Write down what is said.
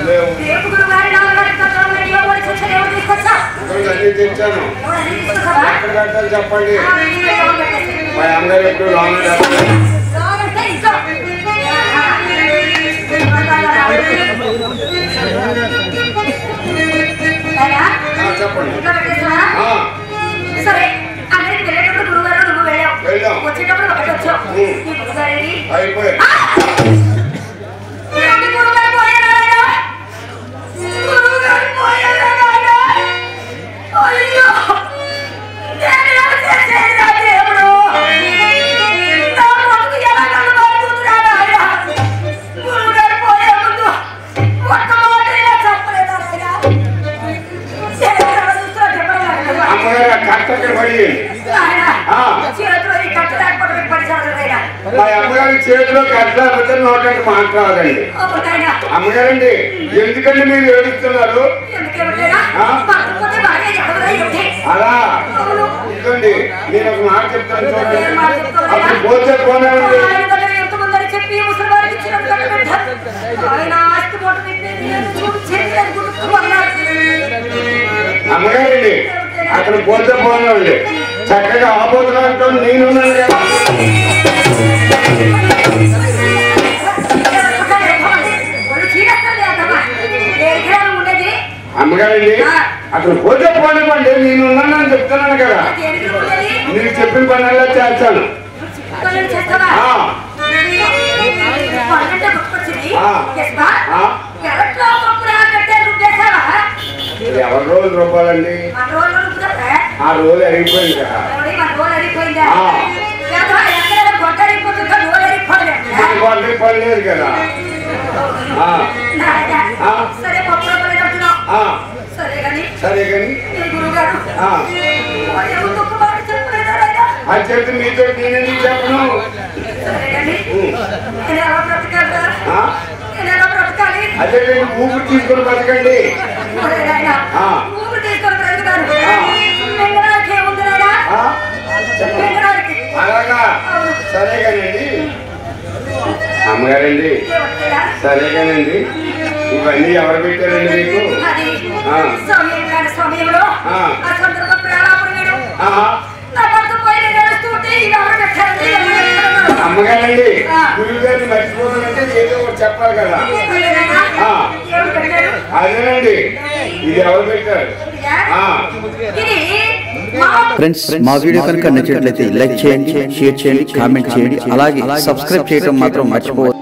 లేవు రేపు గురువారి నాన్నగారి కట్టడం ఇంట్లో పోయి చూసి ఎవరు తీసుకొచ్చా ఇక్కడ అన్ని తెచ్చాను ఎవరు అన్ని తీసుకొచ్చావా ఎక్కడ కట్టాలి చెప్పండి ఆ, ఇంట్లో ఎవరు పెట్టేసి మా అమ్మగారు ఎప్పుడు లోన్ లోనంటే ఇంట్లో అయినా చెప్పండి ఇంట్లో పెట్టేసావా ఆ, సరే అందరికి వెళ్ళేటప్పుడు గురుగారు నువ్వు వెళ్ళావు వెళ్ళాం. వచ్చేటప్పుడు ఒకటి వచ్చావు ఉం. ఈ గురుగారేది అయిపోయాయి ఏంటి గురుగారు పోయారా నాయనా? గురుగారు పోయారా నాయనా? అయ్యో! నేను ఎలా చేసేదిరా దేవుడు? నా కొడుకు ఎలా కనబడుతుందిరా నాయనా? గురుగారు పోయే ముందు ఒక్క మాట ఇలా చెప్పలేదా నాయనా? నేను ఎలా చూస్తున్నా చెప్పరా నాయనా? అమ్మగారు కట్టక్కడ పడి నాయనా, ఆ. చేతిలో ఈ కట్ట లేకపోతే పడిచాడు నాయనా. మా అమ్మగారి చేతిలో కట్టలేకపోతే నోటంటే మాట్లాడదండి అవును నాయనా. అమ్మగారండి ఎందుకండి మీరు ఏడుస్తున్నారు ఎందుకేమంటేనా? ఆ? పక్కపోతే భార్య ఎవరురా ఏమిటి? అలా అవును. ఇదండి నేను ఒక మాట చెప్తాను చూడండి ఏం మాట చెప్తావు నాయనా? అప్పుడు పోతే పోనండి ఆయన దగ్గర ఎంతమందని చెప్పి ముసలివారికి ఇచ్చినట్టు కట్టబెట్టారు. ఆయన ఆస్తి మూట పెట్టేది లేదు, చూడు చేతి అది గుర్తుకున్నాడు. అమ్మగారండి అక్కడ పోతే పోనండి చక్కగా ఆపోతున్నట్టు నేను ఉన్నాను కదా. ఒళ్ళు చీరేస్తుంది అంతమ్మా. దేనికిరా నువ్వు ఉండేది? అమ్మగారండి ఆ. అక్కడ పోతే పోనివ్వండి నేను ఉన్నానని చెప్తున్నాను కదా దేనికి నువ్వు ఉండేది? మీరు చెప్పిన పనల్లా చేస్తాను పనులు చేస్తావా? ఆ, పనులంటే గుర్తుకొచ్చింది. ఆ. ఎస్ బా? ఆ. పెరట్లో పప్పులా కట్టే రుబ్బేశావా? ఇది ఎవరి రోజు రూపాయలండి మన రోజులు రుబ్బుతావా? ఆ రోజు అయిపోయింది కదా ఎవడి మన రోజు అరిగిపోయిందా? ఆ. లేదా ఎక్కడ గొడ్డ అరిగిపోతుందో రోజు అరిగిపోలేదా? నాకు వాళ్ళకి పని లేదు కదా ఆ, నాయనా, ఆ. సరే పప్పు రవ్వలే కడుతున్నావు. ఆ, సరే కానీ సరే కానీ మీ గురువుగారు ఆ, ఎవరు ఒక్క మాట చెప్పలేదా నాయనా? అది చెప్తే మీతో నేనేందుకు చెప్పను సరే కానీ ఉం. నేను ఎలా బ్రతకాలిరా? ఆ, నేను ఎలా బ్రతకాలి? అదే నేను ఊపిరి తీసుకొని బతకండి ఒరే నాయనా, ఆ. ఊపిరి తీసుకొని బ్రతుకుతాను. ఆ. మింగడానికి ఏముంది నాయనా? ఆ, చెప్పండి మింగడానికి. అలాగా సరే కానండి అమ్మగారండి ఏమంటారా? సరే కానండి ఇవన్నీ ఎవరు పెట్టారండి మీకు అది ఆ. సమయం కాని సమయంలో ఆ. ఆ సందర్భం ప్రాణాపణ వేయడం. ఆహా, నా భర్త పోయి నేను ఏడుస్తుంటే ఇవి ఎవరు పెట్టారండి? ఎవరు పెట్టారన్నారు? అమ్మగారండి ఆ. గురువు గారిని మర్చిపోతానంటే ఏదో ఒకటి చెప్పాలి కదా ఒరే నాయనా, ఆ. ఎవరు పెట్టారు? అదేనండి ఇది ఎవరు పెట్టారు ఇదా? ఆ, ఇది మా ఫ్రెండ్స్ మా వీడియో కనుక నచ్చినట్లయితే లైక్ చేయండి షేర్ చేయండి కామెంట్ చేయండి అలాగే సబ్స్క్రైబ్ చేయడం మాత్రం మర్చిపోవద్దు